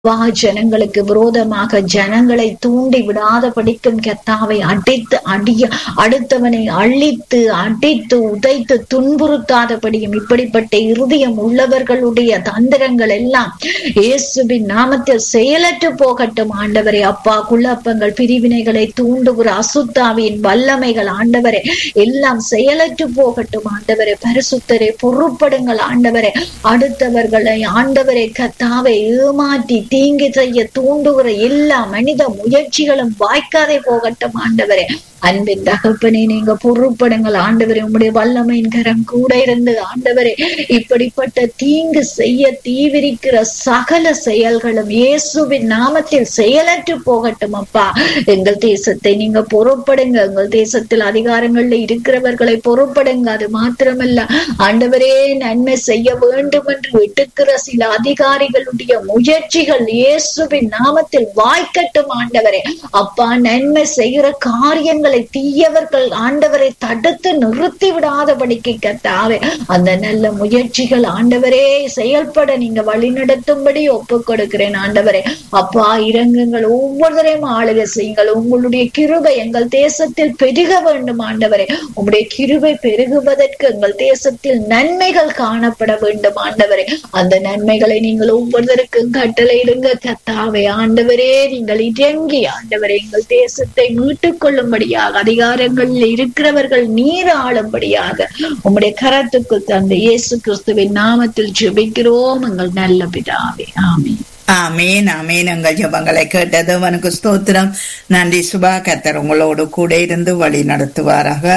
வா ஜனங்களுக்கு விரோதமாக ஜனங்களை தூண்டி விடாத படிக்கும் கத்தாவை அடித்து அடிய அடுத்தவனை அழித்து அடித்து உதைத்து துன்புறுத்தாதபடியும் இப்படிப்பட்ட இருதயம் உள்ளவர்களுடைய தந்திரங்கள் எல்லாம் இயேசுவின் நாமத்தில் செயலற்று போகட்டும் ஆண்டவரே அப்பா குழப்பங்கள் பிரிவினைகளை தூண்டுகிற அசுத்தாவின் வல்லமைகள் ஆண்டவரே எல்லாம் செயலற்று போகட்டும் ஆண்டவரே பரிசுத்தரே பொறுப்படுங்கள் ஆண்டவரே அடுத்தவர்களை ஆண்டவரை கத்தாவை ஏமாற்றி தீங்கு செய்ய தூண்டுகிற எல்லா மனித முயற்சிகளும் வாய்க்காதே போகட்டும் ஆண்டவரே அன்பின் தகப்பனே நீங்க பொறுப்படுங்கள் ஆண்டவரே உங்களுடைய வல்லமையின் கரம் கூட இருந்து ஆண்டவரே இப்படிப்பட்ட தீங்கு செய்ய தீவிரிக்கிற சகல செயல்களும் இயேசுவின் நாமத்தில் செயலற்று போகட்டும் அப்பா எங்கள் தேசத்தை நீங்க பொறுப்படுங்க எங்கள் தேசத்தில் அதிகாரங்கள்ல இருக்கிறவர்களை பொறுப்படுங்க அது மாத்திரமல்ல ஆண்டவரே நன்மை செய்ய வேண்டும் என்று விட்டுக்கிற சில அதிகாரிகளுடைய முயற்சிகள் இயேசுவின் நாமத்தில் வாய்க்கட்டும் ஆண்டவரே அப்பா நன்மை செய்கிற காரியங்கள் எங்களை தீயவர்கள் ஆண்டவரை தடுத்து நிறுத்தி விடாதபடிக்கு கத்தாவே அந்த நல்ல முயற்சிகள் ஆண்டவரே செயல்பட நீங்க வழி நடத்தும்படி ஒப்பு கொடுக்கிறேன் ஆண்டவரே அப்பா இறங்குங்கள் ஒவ்வொருவரையும் ஆளுகை செய்யுங்கள் உங்களுடைய கிருபை எங்கள் தேசத்தில் பெருக வேண்டும் ஆண்டவரே உங்களுடைய கிருபை பெருகுவதற்கு எங்கள் தேசத்தில் நன்மைகள் காணப்பட வேண்டும் ஆண்டவரே அந்த நன்மைகளை நீங்கள் ஒவ்வொருவருக்கும் கட்டளையிடுங்க கத்தாவே ஆண்டவரே நீங்கள் இறங்கி ஆண்டவரே எங்கள் தேசத்தை மீட்டுக் கொள்ளும்படியா ஆளும்படியாக அதிகாரங்களில் இருக்கிறவர்கள் நீர் ஆளும்படியாக உம்முடைய கரத்துக்குள் தந்த இயேசு கிறிஸ்துவின் நாமத்தில் ஜெபிக்கிறோம் எங்கள் நல்ல பிதாவே ஆமே ஆமேன் ஆமேன் எங்கள் ஜபங்களை கேட்டது அவனுக்கு ஸ்தோத்திரம் நன்றி சுபா கத்தர் உங்களோடு கூட இருந்து வழி நடத்துவாராக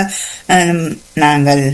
நாங்கள்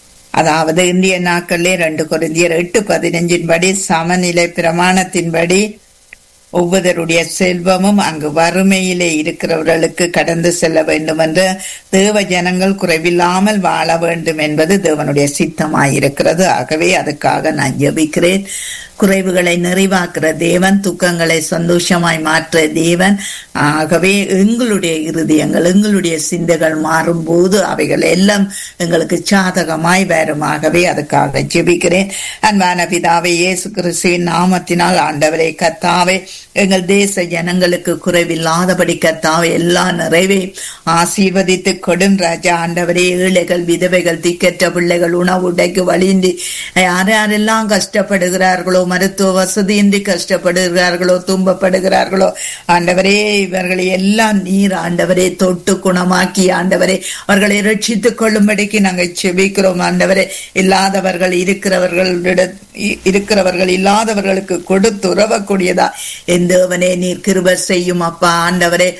அதாவது இந்திய நாட்களிலே ரெண்டு குருந்தியர் எட்டு பதினஞ்சின் படி சமநிலை பிரமாணத்தின்படி ஒவ்வொருவருடைய செல்வமும் அங்கு வறுமையிலே இருக்கிறவர்களுக்கு கடந்து செல்ல வேண்டும் என்று தேவ ஜனங்கள் குறைவில்லாமல் வாழ வேண்டும் என்பது தேவனுடைய சித்தமாயிருக்கிறது ஆகவே அதுக்காக நான் ஜபிக்கிறேன் குறைவுகளை நிறைவாக்குற தேவன் துக்கங்களை சந்தோஷமாய் மாற்ற தேவன் ஆகவே எங்களுடைய இருதயங்கள் எங்களுடைய சிந்தைகள் மாறும்போது அவைகள் எல்லாம் எங்களுக்கு சாதகமாய் வரும் ஆகவே அதுக்காக ஜெபிக்கிறேன் அன்பான பிதாவை இயேசு கிறிஸ்துவின் நாமத்தினால் ஆண்டவரை கத்தாவே எங்கள் தேச ஜனங்களுக்கு குறைவில்லாதபடி கத்தாவே எல்லா நிறைவையும் ஆசீர்வதித்து கொடும் ராஜா ஆண்டவரே ஏழைகள் விதவைகள் திக்கற்ற பிள்ளைகள் உணவு உடைக்கு வழியின்றி யார் யாரெல்லாம் கஷ்டப்படுகிறார்களோ மருத்துவ வசதியின்றி கஷ்டப்படுகிறார்களோ துன்பப்படுகிறார்களோ ஆண்டவரே இவர்களை எல்லாம் நீர் ஆண்டவரே தொட்டு குணமாக்கி ஆண்டவரே அவர்களை ரட்சித்துக் கொள்ளும்படிக்கு நாங்கள் செபிக்கிறோம் ஆண்டவரே இல்லாதவர்கள் இருக்கிறவர்களிட இருக்கிறவர்கள் இல்லாதவர்களுக்கு கொடுத்து உறவக்கூடியதா எந்தவனே நீர் கிருப செய்யும் அப்பா ஆண்டவரே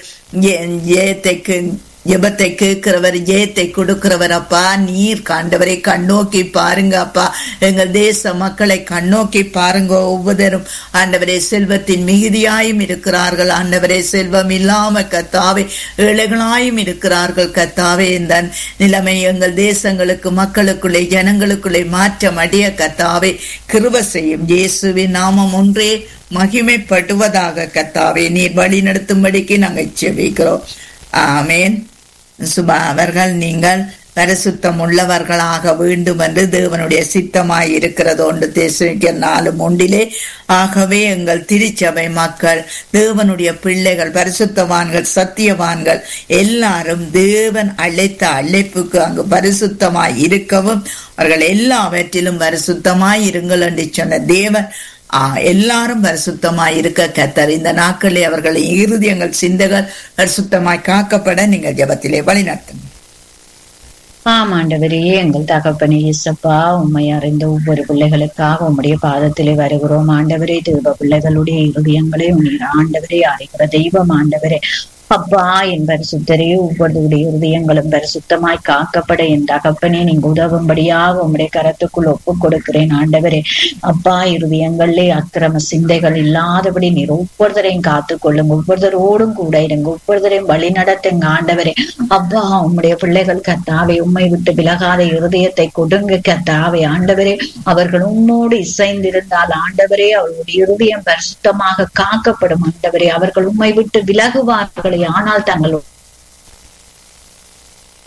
ஏத்தைக்கு ஜெபத்தை கேட்கிறவர் ஜெயத்தை கொடுக்கிறவர் அப்பா நீர் காண்டவரை கண்ணோக்கி பாருங்க அப்பா எங்கள் தேச மக்களை கண்ணோக்கி பாருங்க ஒவ்வொருவரும் ஆண்டவரே செல்வத்தின் மிகுதியாயும் இருக்கிறார்கள் ஆண்டவரே செல்வம் இல்லாம கத்தாவே ஏழைகளாயும் இருக்கிறார்கள் கத்தாவே இந்த நிலைமை எங்கள் தேசங்களுக்கு மக்களுக்குள்ளே ஜனங்களுக்குள்ளே மாற்றம் அடைய கத்தாவே கிருப செய்யும் இயேசுவின் நாமம் ஒன்றே மகிமைப்படுவதாக கத்தாவே நீர் வழி நடத்தும்படிக்கு நாங்கள் செவிக்கிறோம் ஆமேன் சுபா அவர்கள் நீங்கள் பரிசுத்தம் உள்ளவர்களாக வேண்டும் என்று தேவனுடைய சித்தமாய் இருக்கிறது ஒன்று தேசிக்க நாலு ஒன்றிலே ஆகவே எங்கள் திருச்சபை மக்கள் தேவனுடைய பிள்ளைகள் பரிசுத்தவான்கள் சத்தியவான்கள் எல்லாரும் தேவன் அழைத்த அழைப்புக்கு அங்கு பரிசுத்தமாய் இருக்கவும் அவர்கள் எல்லாவற்றிலும் பரிசுத்தமாய் இருங்கள் என்று சொன்ன தேவன் எல்லாரும் பரிசுத்தமாய் இருக்க கத்தர் இந்த நாட்களில் அவர்களின் இருதயங்கள் சிந்தைகள் பரிசுத்தமாய் காக்கப்பட நீங்கள் ஜபத்திலே வழி நடத்துங்க ஆமாண்டவரே எங்கள் தகப்பனே இசப்பா உண்மை அறிந்த ஒவ்வொரு பிள்ளைகளுக்காக உம்முடைய பாதத்திலே வருகிறோம் ஆண்டவரே தெய்வ பிள்ளைகளுடைய இருதயங்களே உன்னீர் ஆண்டவரே அறிகிற தெய்வம் ஆண்டவரே அப்பா என் பரிசுத்தரே ஒவ்வொருடைய இருதயங்களும் பரிசுத்தமாய் காக்கப்பட என் தகப்பனே நீங்க உதவும்படியாக உம்முடைய கரத்துக்குள் ஒப்பு கொடுக்கிறேன் ஆண்டவரே அப்பா இருதயங்களிலே அக்கிரம சிந்தைகள் இல்லாதபடி நீர் ஒவ்வொருத்தரையும் காத்துக்கொள்ளுங்க ஒவ்வொருத்தரோடும் கூட இருங்க ஒவ்வொருத்தரையும் வழி நடத்துங்க ஆண்டவரே அப்பா உம்முடைய பிள்ளைகள் கத்தாவை உண்மை விட்டு விலகாத இருதயத்தை கொடுங்க கத்தாவை ஆண்டவரே அவர்கள் உன்னோடு இசைந்திருந்தால் ஆண்டவரே அவர்களுடைய இருதயம் பரிசுத்தமாக காக்கப்படும் ஆண்டவரே அவர்கள் உண்மை விட்டு விலகுவார்கள் ஆனால் தங்கள்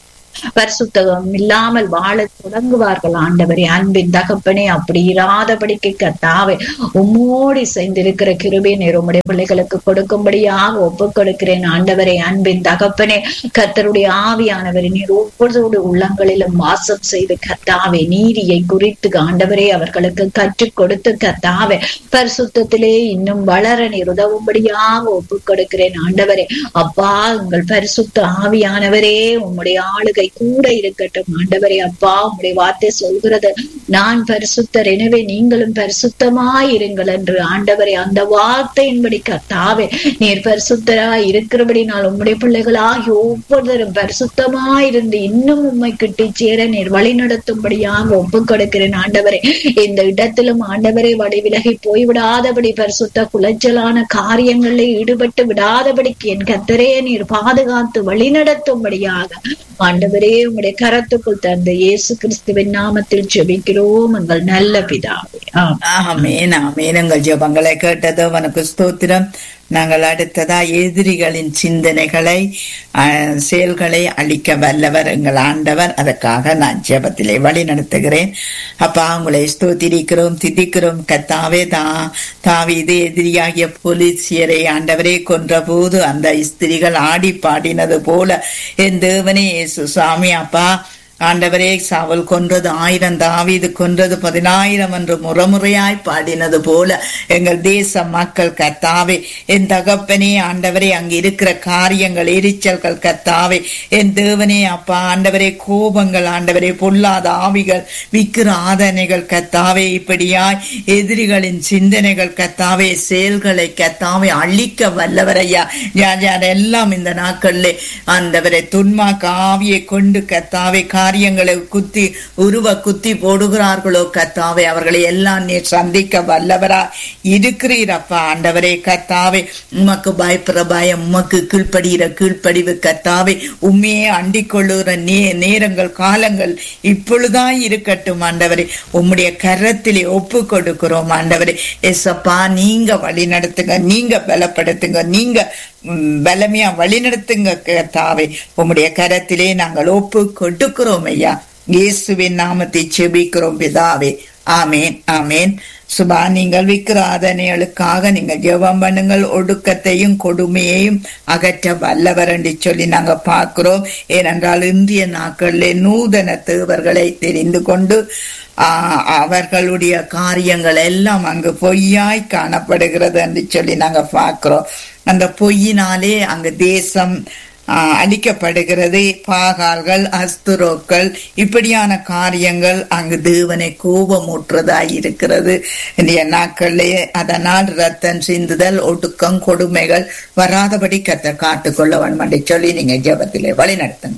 பரிசுத்தகம் இல்லாமல் வாழ தொடங்குவார்கள் ஆண்டவரே அன்பின் தகப்பனே அப்படி இராதபடிக்கு கத்தாவே உம்மோடி செய்திருக்கிற கிருபை நீர் உம்முடைய பிள்ளைகளுக்கு கொடுக்கும்படியாக ஒப்புக் கொடுக்கிறேன் ஆண்டவரே அன்பின் தகப்பனே கர்த்தருடைய ஆவியானவரை நீர் ஒவ்வொரு உள்ளங்களிலும் வாசம் செய்து கத்தாவே நீதியை குறித்து ஆண்டவரே அவர்களுக்கு கற்றுக் கொடுத்து கத்தாவே பரிசுத்தத்திலே இன்னும் வளர நீர் உதவும்படியாக ஒப்புக் கொடுக்கிறேன் ஆண்டவரே அப்பா உங்கள் பரிசுத்த ஆவியானவரே உம்முடைய ஆளுகை கூட இருக்கட்டும் ஆண்டவரே அப்பா உம்முடைய வார்த்தை சொல்கிறது நான் பரிசுத்தர் எனவே நீங்களும் பரிசுத்தமாயிருங்கள் என்று ஆண்டவரே அந்த வார்த்தையின்படி கத்தாவே நீர் பரிசுத்தராய் இருக்கிறபடி நான் உம்முடைய பிள்ளைகளாகி ஒவ்வொருவரும் பரிசுத்தமாயிருந்து இன்னும் உம்மை கிட்டி சேர நீர் வழி நடத்தும்படியாக ஒப்புக் கொடுக்கிறேன் ஆண்டவரே இந்த இடத்திலும் ஆண்டவரே வழி விலகி போய்விடாதபடி பரிசுத்த குலைச்சலான காரியங்களில் ஈடுபட்டு விடாதபடிக்கு என் கத்தரே நீர் பாதுகாத்து வழி நடத்தும்படியாக ஆண்டவரே உம்முடைய கரத்துக்குள் தந்த இயேசு கிறிஸ்துவின் நாமத்தில் ஜெபிக்கிறோம் எங்கள் நல்ல பிதாவே ஆம் ஆமேன் ஆமேன் எங்கள் ஜெபங்களை கேட்டது உனக்கு ஸ்தோத்திரம் நாங்கள் அடுத்ததா எதிரிகளின் சிந்தனைகளை அஹ், செயல்களை அழிக்க வல்லவர் எங்கள் ஆண்டவர் அதற்காக நான் ஜெபத்திலே வழி நடத்துகிறேன் அப்பா உங்களை ஸ்தோத்திரிக்கிறோம் திதிக்கிறோம் கத்தாவே தா தாவீது எதிரியாகிய போலீசியரை ஆண்டவரே கொன்றபோது அந்த ஸ்திரிகள் ஆடி பாடினது போல என் தேவனே இயேசு சாமி அப்பா ஆண்டவரே சாவல் கொன்றது ஆயிரம் தாவீது கொன்றது பதினாயிரம் என்று முறமுறையாய் பாடினது போல எங்கள் தேச மக்கள் கத்தாவே என் தகப்பனே ஆண்டவரே அங்கு இருக்கிற காரியங்கள் எரிச்சல்கள் கத்தாவே என் தேவனே அப்பா ஆண்டவரே கோபங்கள் ஆண்டவரே பொல்லாத ஆவிகள் விக்கிர ஆதனைகள் கத்தாவே இப்படியாய் எதிரிகளின் சிந்தனைகள் கத்தாவே செயல்களை கத்தாவே அழிக்க வல்லவரையா யார் யார் எல்லாம் இந்த நாட்களிலே ஆண்டவரை துன்மாக்க ஆவியை கொண்டு கத்தாவே காரியங்களை குத்தி உருவ குத்தி போடுகிறார்களோ கத்தாவே அவர்களை எல்லாம் நீர் சந்திக்க வல்லவரா இருக்கிறீரப்பா ஆண்டவரே கத்தாவே உமக்கு பயப்படுற பயம் உமக்கு கீழ்ப்படுகிற கீழ்ப்படிவு கத்தாவே உண்மையே அண்டிக் கொள்ளுகிற நே நேரங்கள் காலங்கள் இப்பொழுதான் இருக்கட்டும் ஆண்டவரே உம்முடைய கரத்திலே ஒப்பு கொடுக்கிறோம் ஆண்டவரே எஸ்அப்பா நீங்க வழி நடத்துங்க நீங்க பலப்படுத்துங்க நீங்க ம், பலமையா வழி நடத்துங்க கத்தாவே உம்முடைய கரத்திலே நாங்கள் ஒப்பு கொடுக்கிறோம் ஐயா இயேசுவின் நாமத்தை செபிக்கிறோம் பிதாவே ஆமேன் ஆமேன் சுபா நீங்கள் விக்கிராதனைகளுக்காக நீங்கள் ஜெபம் பண்ணுங்கள் ஒடுக்கத்தையும் கொடுமையையும் அகற்ற வல்லவர் என்று சொல்லி நாங்க பார்க்கிறோம் ஏனென்றால் இந்திய நாட்களிலே நூதன தேவர்களை தெரிந்து கொண்டு ஆஹ், அவர்களுடைய காரியங்கள் எல்லாம் அங்கு பொய்யாய் காணப்படுகிறது என்று சொல்லி நாங்க பார்க்கிறோம் அந்த பொய்யினாலே அங்கு தேசம் ஆஹ், அழிக்கப்படுகிறது பாகால்கள் அஸ்துரோக்கள் இப்படியான காரியங்கள் அங்கு தேவனை கோபமூற்றுவதாய் இருக்கிறது இன்றைய நாட்களிலே அதனால் ரத்தம் சிந்துதல் ஒடுக்கம் கொடுமைகள் வராதபடி கத்த காத்துக்கொள்ள வேண்டும் என்று சொல்லி நீங்க ஜெபத்திலே வழி நடத்துங்க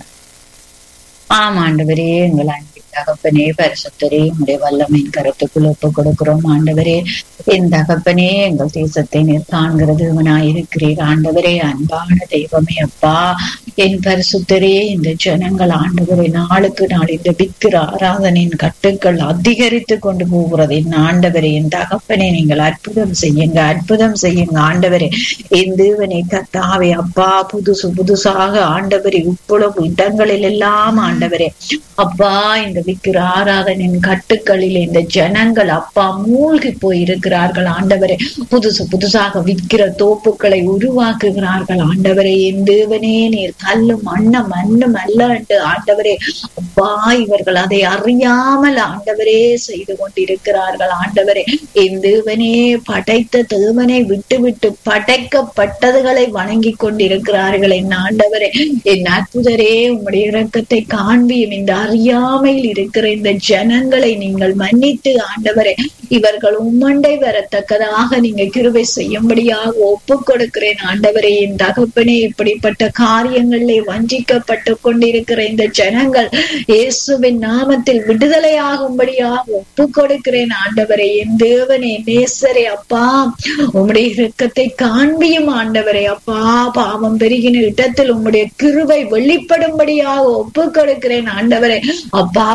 ஆம் ஆண்டவரே எங்கள் அன்பின் தகப்பனே பரிசுத்தரே உடைய வல்லமையின் கருத்துக்குள் ஒப்பு கொடுக்கிறோம் ஆண்டவரே என் தகப்பனே எங்கள் தேசத்தை நீர் காண்கிற தேவனாய் இருக்கிறீர் ஆண்டவரே அன்பான தெய்வமே அப்பா என் பரிசுத்தரே இந்த ஜனங்கள் ஆண்டவரே நாளுக்கு நாள் இந்த விக்கிர ஆராதனையின் கட்டுக்கள் அதிகரித்து கொண்டு போகிறது என் ஆண்டவரே என் தகப்பனே நீங்கள் அற்புதம் செய்யுங்க அற்புதம் செய்யுங்க ஆண்டவரே என் தேவனை கத்தாவே அப்பா புதுசு புதுசாக ஆண்டவரே இப்பொழுது இடங்களில் எல்லாம் ஆண்டவரே அப்பா இந்த விக்கிர ஆராதனின் கட்டுக்களில் இந்த ஜனங்கள் அப்பா மூழ்கி போய் இருக்கிறார்கள் ஆண்டவரே புதுசு புதுசாக விக்கிற தோப்புக்களை உருவாக்குகிறார்கள் ஆண்டவரே என் தேவனே நீர் கல்லும் மண்ணும் மண்ணும் அல்ல என்று ஆண்டவரே அப்பா இவர்கள் அதை அறியாமல் ஆண்டவரே செய்து கொண்டிருக்கிறார்கள் ஆண்டவரே என் தேவனே படைத்த தேவனை விட்டு விட்டு படைக்கப்பட்டதுகளை வணங்கி கொண்டிருக்கிறார்கள் என் ஆண்டவரே என் அற்புதரே உம்முடைய இரக்கத்தை காண்பியும் இந்த அறியாமையில் இருக்கிற இந்த ஜனங்களை நீங்கள் மன்னித்து ஆண்டவரே இவர்கள் உம்மண்டை வரத்தக்கதாக நீங்க கிருபை செய்யும்படியாக ஒப்பு கொடுக்கிறேன் ஆண்டவரே என் தகப்பனே இப்படிப்பட்ட காரியங்களிலே வஞ்சிக்கப்பட்டு கொண்டிருக்கிற இந்த ஜனங்கள் இயேசுவின் நாமத்தில் விடுதலையாகும்படியாக ஒப்பு கொடுக்கிறேன் ஆண்டவரே என் தேவனே நேசரே அப்பா உம்முடைய இரக்கத்தை காண்பியும் ஆண்டவரே அப்பா பாவம் பெருகின இடத்தில் உம்முடைய கிருபை வெளிப்படும்படியாக ஒப்பு கொடுக்கிறேன் ஆண்டவரே அப்பா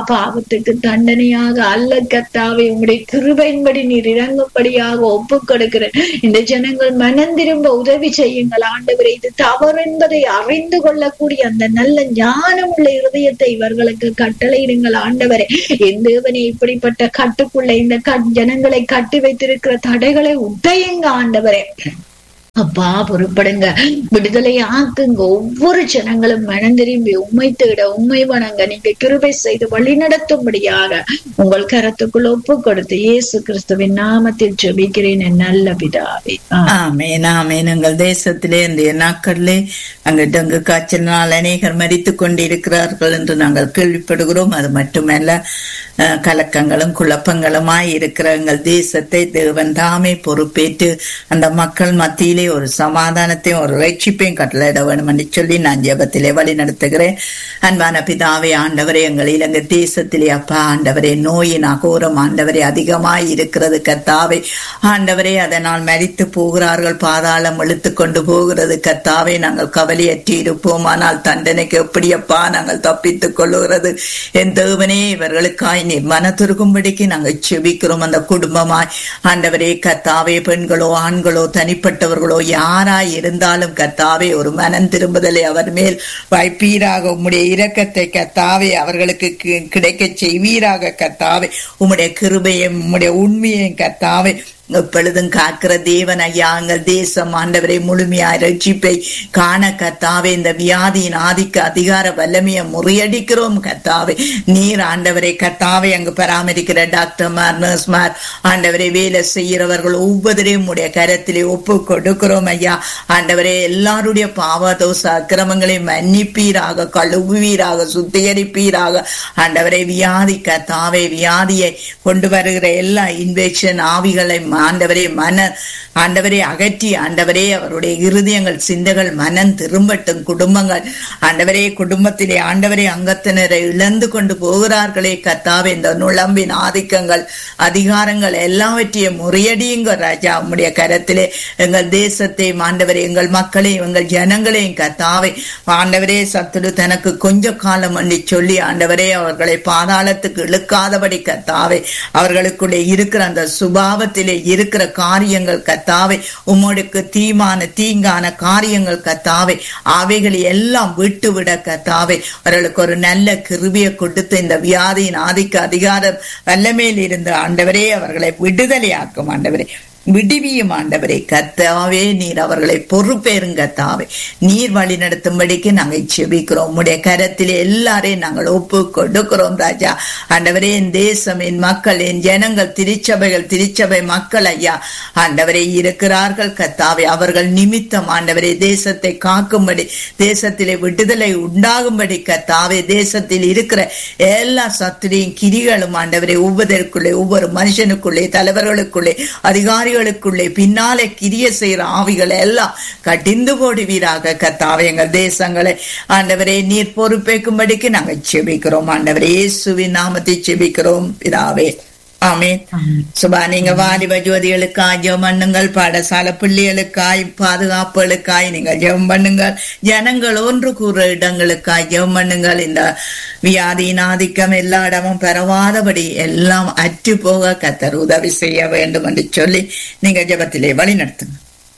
பாவத்துக்கு தண்டனையாக அல்ல கத்தாவே உங்களுடைய கிருபையின்படி நீர் இறங்கும்படியாக ஒப்பு கொடுக்கிறேன் இந்த ஜனங்கள் மனம் திரும்ப உதவி செய்யுங்கள் ஆண்டவரை இது தவறு என்பதை அறிந்து கொள்ளக்கூடிய அந்த நல்ல ஞானம் உள்ள இருதயத்தை இவர்களுக்கு கட்டளையிடுங்கள் ஆண்டவரே என் தேவனே இப்படிப்பட்ட கட்டுக்குள்ள இந்த ஜனங்களை கட்டி வைத்திருக்கிற தடைகளை உடையுங்க ஆண்டவரே அப்பா பொறுப்படுங்க விடுதலை ஆக்குங்க ஒவ்வொரு ஜனங்களும் மனம் திரும்பி உண்மை தேட உண்மை வணங்க நீங்க கிருபை செய்து வழி நடத்தும்படியாக உங்கள் கரத்துக்குள் ஒப்பு கொடுத்து இயேசு கிறிஸ்துவின் நாமத்தில் ஜெபிக்கிறேன் என் நல்ல பிதாவே ஆமேன் ஆமேன் எங்கள் தேசத்திலே இந்த நாட்களிலே அங்கு டங்கு காய்ச்சலினால் அநேகர் மறித்துக் கொண்டிருக்கிறார்கள் என்று நாங்கள் கேள்விப்படுகிறோம் அது மட்டுமல்ல கலக்கங்களும் குழப்பங்களுமாய் இருக்கிற எங்கள் தேசத்தை தேவன் தாமே பொறுப்பேற்று அந்த மக்கள் மத்தியிலே ஒரு சமாதானத்தையும் ஒரு ரட்சிப்பையும் கட்டளையிட வேண்டும் என்று சொல்லி நான் ஜபத்திலே வழி நடத்துகிறேன் அன்பான பிதாவே ஆண்டவரே எங்கள் இலங்கை தேசத்திலே அப்பா ஆண்டவரே நோயின் அகோரம் ஆண்டவரே அதிகமாய் இருக்கிறது கத்தாவே ஆண்டவரே அதனால் மறித்து போகிறார்கள் பாதாளம் இழுத்து கொண்டு போகிறது கத்தாவே நாங்கள் கவலையற்றி இருப்போம் ஆனால் தண்டனைக்கு எப்படியப்பா நாங்கள் தப்பித்துக் கொள்ளுகிறது என் தேவனே இவர்களுக்காய் நீர் மனத்துருகும்படிக்கு நாங்கள் செபிக்கிறோம் அந்த குடும்பமாய் ஆண்டவரே கத்தாவே பெண்களோ ஆண்களோ தனிப்பட்டவர்களோ யாராய் இருந்தாலும் கத்தாவே ஒரு மனம் திரும்புதலை அவர் மேல் வைப்பீராக உம்முடைய இரக்கத்தை கத்தாவே அவர்களுக்கு கிடைக்க செய்வீராக கத்தாவே உம்முடைய கிருபையும் உம்முடைய உண்மையும் கத்தாவே எப்பொழுதும் காக்கிற தேவன் ஐயா எங்கள் தேசம் ஆண்டவரை முழுமையாய் ரட்சிப்பை காண கத்தாவே இந்த வியாதியின் ஆதிக்க அதிகார வல்லமையை முறியடிக்கிறோம் கத்தாவே நீர் ஆண்டவரை கத்தாவே அங்கு பராமரிக்கிற டாக்டர்மார் நர்ஸ்மார் ஆண்டவரை வேலை செய்கிறவர்கள் ஒவ்வொருவரையும் உடைய கரத்திலே ஒப்பு கொடுக்கிறோம் ஐயா ஆண்டவரே எல்லாருடைய பாவதோச அக்கிரமங்களை மன்னிப்பீராக கழுவுவீராக சுத்திகரிப்பீராக ஆண்டவரை வியாதி கத்தாவே வியாதியை கொண்டு வருகிற எல்லா இன்ஃபெக்ஷன் ஆவிகளை ஆண்டவரே மன ஆண்டவரே அகற்றி ஆண்டவரே அவருடைய இருதயங்கள் சிந்தைகள் மனம் திரும்பட்டும் குடும்பங்கள் ஆண்டவரே குடும்பத்திலே ஆண்டவரே அங்கத்தினரை இழந்து கொண்டு போகிறார்களே கத்தாவே இந்த நுழம்பின் ஆதிக்கங்கள் அதிகாரங்கள் எல்லாவற்றையும் முறியடியுங்க ராஜா உம்முடைய கரத்திலே எங்கள் தேசத்தை ஆண்டவரே எங்கள் மக்களையும் எங்கள் ஜனங்களையும் கத்தாவே ஆண்டவரே சத்துரு தனக்கு கொஞ்ச காலம் பண்ணி சொல்லி ஆண்டவரே அவர்களை பாதாளத்துக்கு இழுக்காதபடி கத்தாவே அவர்களுக்குள்ளே இருக்கிற அந்த சுபாவத்திலே இருக்கிற காரியங்கள் கத்தாவே உம்முடைக்கு தீமான தீங்கான காரியங்கள் கத்தாவே அவைகளை எல்லாம் விட்டு விட கத்தாவே அவர்களுக்கு ஒரு நல்ல கிருபியை கொடுத்து இந்த வியாதியின் ஆதிக்க அதிகாரம் வல்லமேல் இருந்த ஆண்டவரே அவர்களை விடுதலையாக்கும் ஆண்டவரே விடுவியும் ஆண்டவரே கத்தாவே நீர் அவர்களை பொறுப்பேறுங்க தாவே நீர் வழி நடத்தும்படிக்கு நாங்கள் செபிக்கிறோம் உம்முடைய கரத்திலே எல்லாரையும் நாங்கள் ஒப்பு கொடுக்கிறோம் ராஜா ஆண்டவரே என் தேசம் என் மக்கள் என் ஜனங்கள் திருச்சபைகள் திருச்சபை மக்கள் ஐயா ஆண்டவரே இருக்கிறார்கள் கத்தாவே அவர்கள் நிமித்தம் ஆண்டவரே தேசத்தை காக்கும்படி தேசத்திலே விடுதலை உண்டாகும்படி கத்தாவே தேசத்தில் இருக்கிற எல்லா சத்துரியும் கிரிகளும் ஆண்டவரே ஒவ்வொருக்குள்ளே ஒவ்வொரு மனுஷனுக்குள்ளே தலைவர்களுக்குள்ளே அதிகாரி ஆவிகளுக்குள்ளே பின்னாலே கிரிய செய்யற ஆவிகளை எல்லாம் கடிந்து போடுவீராக கத்தாவே எங்கள் தேசங்களை ஆண்டவரே நீர் பொறுப்பேற்கும்படிக்கு நாங்கள் செபிக்கிறோம் ஆண்டவரே இயேசுவின் நாமத்தை செபிக்கிறோம் பிதாவே ஆமேன் சுபா நீங்க வாலிப ஜோதிகளுக்காய் ஜெபம் பண்ணுங்கள் பாடசாலை பிள்ளைகளுக்காய் பாதுகாப்புகளுக்காய் நீங்கள் ஜெபம் பண்ணுங்கள் ஜனங்கள் ஒன்று கூற இடங்களுக்காய் ஜெபம் பண்ணுங்கள் இந்த வியாதியின் ஆதிக்கம் எல்லா இடமும் பரவாதபடி எல்லாம் அற்று போக கத்தர் உதவி செய்ய வேண்டும் என்று சொல்லி நீங்க ஜெபத்திலே வழி நடத்துங்க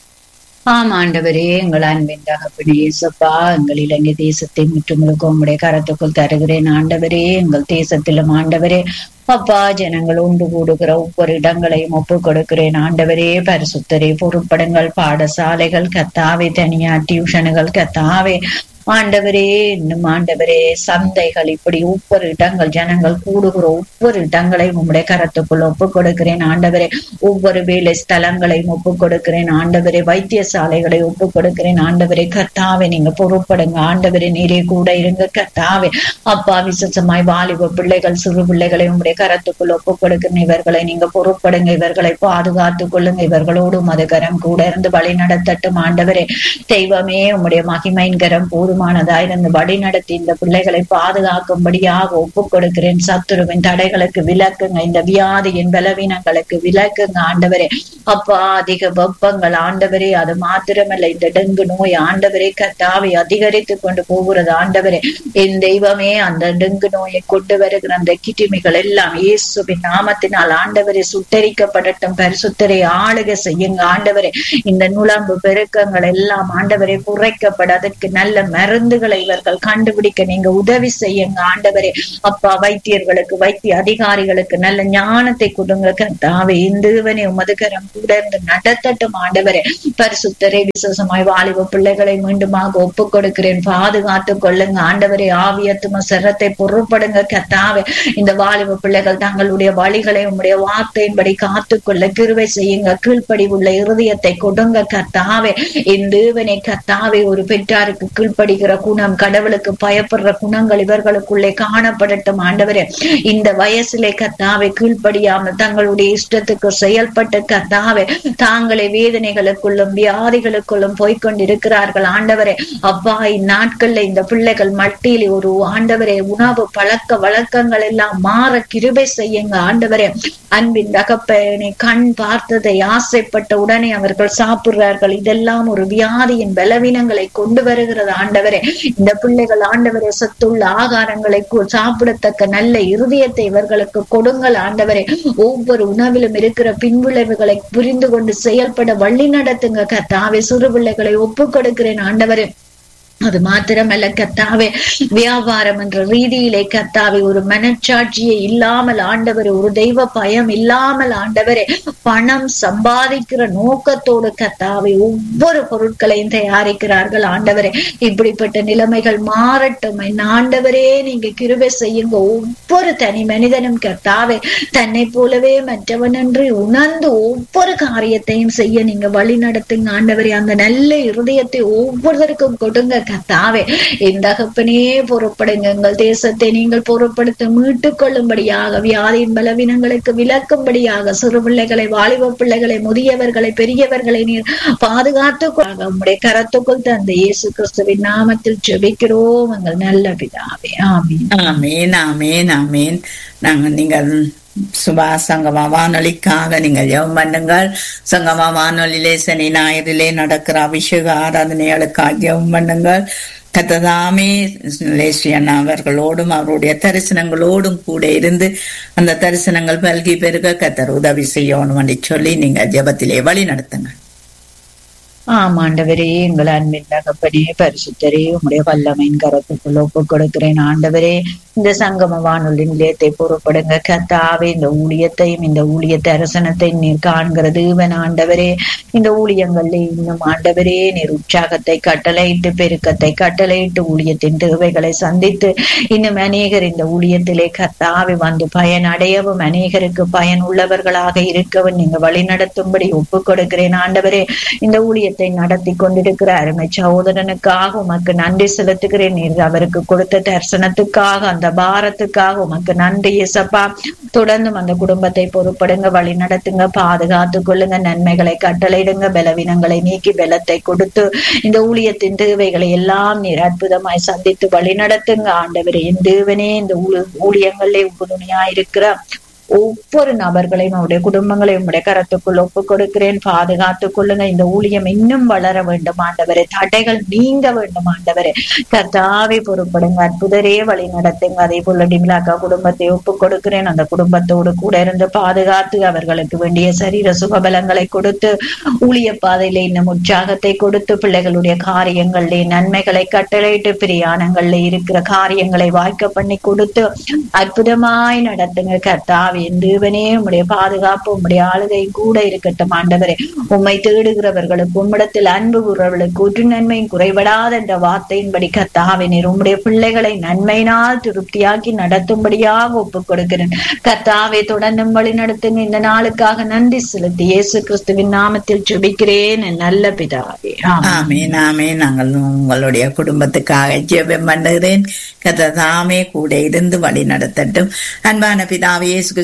ஆம் ஆண்டவரே எங்கள் அன்பின் தகப்பனே இயேசப்பா எங்கள் இலங்கை தேசத்தை முற்றுமுழுக்க உங்களுடைய கரத்துக்குள் தருகிறேன் ஆண்டவரே எங்கள் தேசத்திலும் ஆண்டவரே அப்பா ஜனங்கள் உண்டு கூடுகிற ஒவ்வொரு இடங்களையும் ஒப்பு கொடுக்கிறேன் ஆண்டவரே பரிசுத்தரே பொறுப்படுங்கள் பாடசாலைகள் கத்தாவே தனியார் டியூஷனுகள் கத்தாவே ஆண்டவரே இன்னும் ஆண்டவரே சந்தைகள் இப்படி ஒவ்வொரு இடங்கள் ஜனங்கள் கூடுகிற ஒவ்வொரு இடங்களையும் உம்முடைய கரத்துக்குள் ஒப்பு கொடுக்கிறேன் ஆண்டவரே ஒவ்வொரு வேலை ஸ்தலங்களையும் ஒப்பு கொடுக்கிறேன் ஆண்டவரே வைத்தியசாலைகளை ஒப்பு கொடுக்கிறேன் ஆண்டவரே கர்த்தாவே நீங்க பொறுப்படுங்க ஆண்டவரே நீரே கூட இருங்க கர்த்தாவே அப்பா விசேஷமாய் வாலிப பிள்ளைகள் சிறு பிள்ளைகளை உம்முடைய கரத்துக்குள் ஒப்பு கொடுக்கிறேன் இவர்களை நீங்க பொறுப்படுங்க இவர்களை பாதுகாத்துக் கொள்ளுங்க இவர்களோடு மதுகரம் கூட இருந்து வழி நடத்தட்டும் ஆண்டவரே தெய்வமே உம்முடைய மகிமையின் கரம் போது போதுமானதா இருந்து வழி நடத்தி இந்த பிள்ளைகளை பாதுகாக்கும்படியாக ஒப்புக் கொடுக்கிறேன் சத்துருவின் தடைகளுக்கு விலக்குங்க இந்த வியாதியின் பலவீனங்களுக்கு விலக்குங்க ஆண்டவரே அப்பா அதிக வெப்பங்கள் ஆண்டவரே அது மாத்திரமல்ல இந்த டெங்கு நோய் ஆண்டவரே கத்தாவை அதிகரித்து கொண்டு போகிறது ஆண்டவரே என் தெய்வமே அந்த டெங்கு நோயை கொண்டு வருகிற அந்த கிருமிகள் எல்லாம் இயேசுவின் நாமத்தினால் ஆண்டவரை சுட்டரிக்கப்படட்டும் பரிசுத்தரை ஆளுக செய்யுங்க ஆண்டவரே இந்த நுழம்பு பெருக்கங்கள் எல்லாம் ஆண்டவரை குறைக்கப்பட அதற்கு நல்ல மருந்துகளை இவர்கள் கண்டுபிடிக்க நீங்க உதவி செய்யுங்க ஆண்டவரே அப்பா வைத்தியர்களுக்கு வைத்திய அதிகாரிகளுக்கு நல்ல ஞானத்தை கொடுங்க கர்த்தாவே இந்துவனே உமது கரம் கூட இருந்து நடத்தட்டும் ஆண்டவரே பரிசுத்தரை விசேஷமாய் வாலிப பிள்ளைகளை மீண்டுமாக ஒப்புக் கொடுக்கிறேன் பாதுகாத்து கொள்ளுங்க ஆண்டவரே ஆவியத்தும சிரத்தை பொருட்படுங்க கத்தாவே இந்த வாலிப பிள்ளைகள் தங்களுடைய வழிகளை உங்களுடைய வார்த்தையின்படி காத்துக்கொள்ள கிருவை செய்யுங்க கீழ்ப்படி உள்ள இருதயத்தை கொடுங்க கத்தாவே இந்துவனை கத்தாவே ஒரு பெற்றாருக்கு கீழ்ப்படுகிற குணம் கடவுளுக்கு பயப்படுற குணங்கள் இவர்களுக்குள்ளே காணப்படட்டும் ஆண்டவரே இந்த வயசிலே கத்தாவை கீழ்ப்படியாமல் தங்களுடைய இஷ்டத்துக்கு செயல்பட்டு கத்தாவே தாங்களே வேதனைகளுக்குள்ளும் வியாதிகளுக்குள்ளும் போய்கொண்டிருக்கிறார்கள் ஆண்டவரே அப்பா இந்நாட்கள்ல இந்த பிள்ளைகள் மட்டியில் ஒரு ஆண்டவரே உணவு பழக்க வழக்கங்கள் எல்லாம் மாற கிருபை செய்யுங்க ஆண்டவரே அன்பின் தகப்பனை கண் பார்த்ததை ஆசைப்பட்ட உடனே அவர்கள் சாப்பிடுறார்கள் இதெல்லாம் ஒரு வியாதியின் பலவீனங்களை கொண்டு வருகிறது ஆண்டவரே இந்த பிள்ளைகள் ஆண்டவரே சத்துள்ள ஆகாரங்களை சாப்பிடத்தக்க நல்ல இருதயத்தை இவர்களுக்கு கொடுங்கள் ஆண்டவரே ஒவ்வொரு உணவிலும் இருக்கிற பின்விளைவுகளை புரிந்து கொண்டு செயல்பட வழி நடத்துங்க கத்தாவே சிறு பிள்ளைகளை ஒப்புக் கொடுக்கிறேன் ஆண்டவரே அது மாத்திரமல்ல கத்தாவே வியாபாரம் என்ற ரீதியிலே கத்தாவே ஒரு மனச்சாட்சியை இல்லாமல் ஆண்டவர் ஒரு தெய்வ பயம் இல்லாமல் ஆண்டவரே பணம் சம்பாதிக்கிற நோக்கத்தோடு கத்தாவே ஒவ்வொரு பொருட்களையும் தயாரிக்கிறார்கள் ஆண்டவரே இப்படிப்பட்ட நிலைமைகள் மாறட்டும் என் ஆண்டவரே நீங்க கிருபை செய்யுங்க ஒவ்வொரு தனி மனிதனும் கத்தாவே தன்னை போலவே மற்றவன் என்று உணர்ந்து ஒவ்வொரு காரியத்தையும் செய்ய நீங்க வழி நடத்துங்க ஆண்டவரே அந்த நல்ல இருதயத்தை ஒவ்வொருத்தருக்கும் கொடுங்க கத்தாவே இந்த தகப்பனே பொறுப்படுங்க எங்கள் தேசத்தை நீங்கள் பொறுப்படுத்த மீட்டுக் கொள்ளும்படியாக வியாதியின் பலவீனங்களுக்கு விளக்கும்படியாக சிறு பிள்ளைகளை வாலிப பிள்ளைகளை முதியவர்களை பெரியவர்களை நீர் பாதுகாத்து உங்களுடைய கரத்துக்குள் தந்த இயேசு கிறிஸ்துவின் நாமத்தில் ஜெபிக்கிறோம் எங்கள் நல்ல பிதாவே ஆமீன் ஆமேன் ஆமேன் ஆமேன் நாங்கள் நீங்கள் சுபா சங்கமா வானொலிக்காக நீங்கள் ஜெபம் பண்ணுங்கள் சங்கமா வானொலியிலே சனி ஞாயிறிலே நடக்கிற அபிஷேக ஆராதனைகளுக்காக ஜெபம் பண்ணுங்கள் கத்ததாமே லேசியன் அவர்களோடும் அவருடைய தரிசனங்களோடும் கூட இருந்து அந்த தரிசனங்கள் பல்கி பெருக கத்தர் உதவி செய்யணும் சொல்லி நீங்க ஜெபத்திலே வழி நடத்துங்க ஆமாண்டவரே எங்கள் அன்பின் தகப்பனே பரிசுத்தரே உங்களுடைய வல்லமையின் கரத்துக்குள் ஒப்புக் கொடுக்கிறேன் ஆண்டவரே இந்த சங்கம வானொலி நிலையத்தை பொறுப்படுங்க கத்தாவே இந்த ஊழியத்தையும் இந்த ஊழிய தரிசனத்தை நீர் காண்கிறது இவன் ஆண்டவரே இந்த ஊழியங்கள்ல இன்னும் ஆண்டவரே நீர் உற்சாகத்தை கட்டளையிட்டு பெருக்கத்தை கட்டளையிட்டு ஊழியத்தின் தேவைகளை சந்தித்து இன்னும் அநேகர் இந்த ஊழியத்திலே கத்தாவி வந்து பயன் அடையவும் அநேகருக்கு பயன் உள்ளவர்களாக இருக்கவும் நீங்க வழி நடத்தும்படி ஒப்புக் கொடுக்கிறேன் ஆண்டவரே இந்த ஊழியத்தை நடத்தி கொண்டிருக்கிற அருமை சகோதரனுக்காக உமக்கு நன்றி செலுத்துகிறேன் நீர் அவருக்கு கொடுத்த தரிசனத்துக்காக அந்த பாரத்துக்காக உமக்கு நன்றி இசப்பா தொடர்ந்தும் அந்த குடும்பத்தை பொறுப்படுங்க வழி நடத்துங்க பாதுகாத்து கொள்ளுங்க நன்மைகளை கட்டளையிடுங்க பலவீனங்களை நீக்கி பலத்தை கொடுத்து இந்த ஊழியத்தின் தேவைகளை எல்லாம் நீர் அற்புதமாய் சந்தித்து வழி நடத்துங்க ஆண்டவரே என் தேவனே இந்த ஊழியங்களிலே உறுதுணையா இருக்கிற ஒவ்வொரு நபர்களையும் அவருடைய குடும்பங்களையும் உடைய கரத்துக்குள் ஒப்பு கொடுக்கிறேன் பாதுகாத்துக் கொள்ளுங்க இந்த ஊழியம் இன்னும் வளர வேண்டும் ஆண்டவரே தடைகள் நீங்க வேண்டும் ஆண்டவரே கர்த்தாவை பொறுப்படுங்க அற்புதரே வழி நடத்துங்க அதே போல டிமிலாக்கா குடும்பத்தை ஒப்பு கொடுக்கிறேன் அந்த குடும்பத்தோடு கூட இருந்து பாதுகாத்து அவர்களுக்கு வேண்டிய சரீர சுகபலங்களை கொடுத்து ஊழிய பாதையில இன்னும் உற்சாகத்தை கொடுத்து பிள்ளைகளுடைய காரியங்களிலே நன்மைகளை கட்டளையிட்டு பிரியாணங்கள்ல இருக்கிற காரியங்களை வாய்க்க பண்ணி கொடுத்து அற்புதமாய் நடத்துங்க கர்த்தாவே என் தேவனே உம்முடைய பாதுகாப்பு உம்முடைய ஆளுகை கூட இருக்கட்டும் ஆண்டவரே உம்மை தேடுகிறவர்களுக்கு உம்மிடத்தில் அன்பு கூறவர்களுக்கு ஒற்று நன்மையும் குறைபடாத என்ற வார்த்தையின்படி கர்த்தாவே நீர் உம்முடைய பிள்ளைகளை நன்மையினால் திருப்தியாக்கி நடத்தும்படியாக ஒப்புக் கொடுக்கிறேன் கர்த்தாவே தொடர்ந்தும் வழி நடத்துங்க இந்த நாளுக்காக நன்றி செலுத்தி இயேசு கிறிஸ்துவின் நாமத்தில் ஜெபிக்கிறேன் என் நல்ல பிதாவே ஆமேன் ஆமேன் நாங்கள் உங்களுடைய குடும்பத்துக்காக ஜெபம் பண்ணுகிறேன் கர்த்தர் தாமே கூட இருந்து வழி நடத்தட்டும் அன்பான பிதாவே இயேசு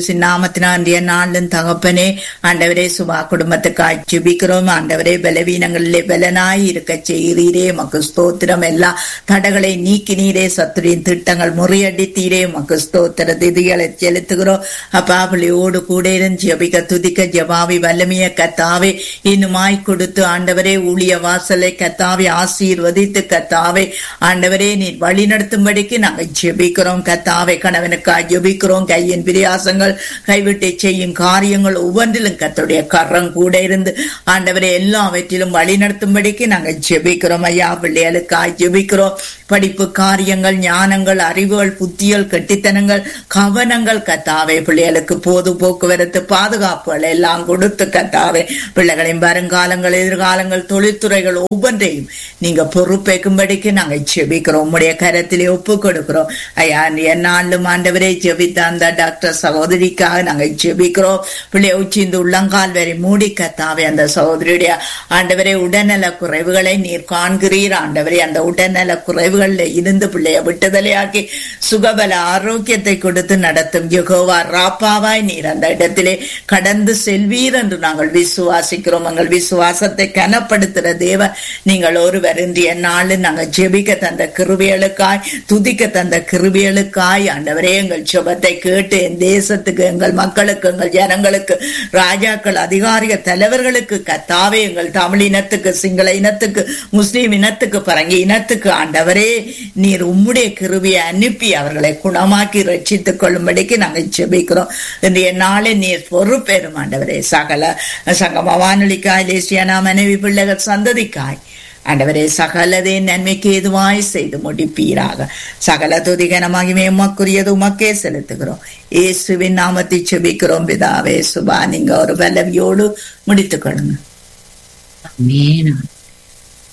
இயேசு நாமத்தினாண்டிய நாளும் தகப்பனே ஆண்டவரே சுபா குடும்பத்துக்காய் ஜெபிக்கிறோம் ஆண்டவரே பலவீனங்களிலே பலனாய் இருக்க செய்கிறீரே மக்கு ஸ்தோத்திரம் எல்லா தடைகளை நீக்கினீரே சத்துரின் திட்டங்கள் முறியடித்தீரே மக்கு ஸ்தோத்திர திதிகளை செலுத்துகிறோம் அப்பா பிள்ளையோடு கூட இருந்து ஜெபிக்க துதிக்க ஜபாவி வல்லமைய கத்தாவே இன்னுமாய் கொடுத்து ஆண்டவரே ஊழிய வாசலை கத்தாவே ஆசீர்வதித்து கத்தாவே ஆண்டவரே நீர் வழி நடத்தும்படிக்கு நாங்கள் ஜெபிக்கிறோம் கத்தாவே கணவனுக்காய் ஜெபிக்கிறோம் கையின் பிரியாசங்கள் கைவிட்டு செய்யும் காரியங்கள் ஒவ்வொன்றிலும் கத்துடைய கரம் கூட இருந்து ஆண்டவரை எல்லாவற்றிலும் வழி நடத்தும்படிக்கு நாங்கள் ஜெபிக்கிறோம் ஐயா பிள்ளைகளுக்காய் ஜெபிக்கிறோம் படிப்பு காரியங்கள் ஞானங்கள் அறிவுகள் புத்தியல் கெட்டித்தனங்கள் கவனங்கள் கத்தாவே பிள்ளைகளுக்கு போது போக்குவரத்து பாதுகாப்புகள் எல்லாம் கொடுத்து கத்தாவே பிள்ளைகளின் வருங்காலங்கள் எதிர்காலங்கள் தொழில்துறைகள் ஒவ்வொன்றையும் நீங்க பொறுப்பேற்கும்படிக்கு நாங்கள் ஜெபிக்கிறோம் உம்முடைய கரத்திலே ஒப்பு கொடுக்கிறோம் ஐயா என்னாலும் ஆண்டவரே ஜெபித்த அந்த டாக்டர் சகோதரிக்காக நாங்கள் ஜெபிக்கிறோம் பிள்ளை உச்சிந்து உள்ளங்கால் வரை மூடி கத்தாவே அந்த சகோதரியுடைய ஆண்டவரே உடல்நல குறைவுகளை நீர் காண்கிறீர் ஆண்டவரே அந்த உடல்நல குறைவுகளில் இருந்து பிள்ளைய விட்டுதலையாக்கி சுகபல ஆரோக்கியத்தை கொடுத்து நடத்தும் யுகோவா ராப்பாவாய் நீர் அந்த இடத்திலே கடந்து செல்வீர் என்று நாங்கள் விசுவாசிக்கிறோம் எங்கள் விசுவாசத்தை கனப்படுத்துகிற தேவ நீங்கள் ஒருவர் இன்றைய நாள் நாங்கள் ஜெபிக்க தந்த கிருபியலுக்காய் துதிக்க தந்த கிருபியலுக்காய் ஆண்டவரே எங்கள் சுபத்தை கேட்டு என் தேசத்துக்கு எங்கள் மக்களுக்கு எங்கள் ஜனங்களுக்கு ராஜாக்கள் அதிகாரிய தலைவர்களுக்கு கத்தாவே எங்கள் தமிழ் இனத்துக்கு சிங்கள இனத்துக்கு முஸ்லீம் இனத்துக்கு பரங்கி இனத்துக்கு ஆண்டவரே நீர் உம்முடைய கிருபியை அனுப்பி அவர்களை குணமாக்கி ரட்சித்துக் கொள்ளும்படிக்கு நாங்கள் ஜெபிக்கிறோம் இன்றைய நாளை நீர் பொறுப்பேறும் ஆண்டவரே சகல சங்கம வானொலிக்காய் லேசியானா மனைவி பிள்ளைகள் சந்ததிக்காய் ஆண்டவரே சகலதே நன்மைக்கு எதுவாய் செய்து முடிப்பீராக சகல துதிகனமாகிமே உமக்குரியது உமக்கே செலுத்துகிறோம் இயேசுவின் நாமத்தை செபிக்கிறோம் பிதாவே சுபா நீங்க ஒரு பலவியோடு முடித்துக் கொள்ளுங்க ஆமென்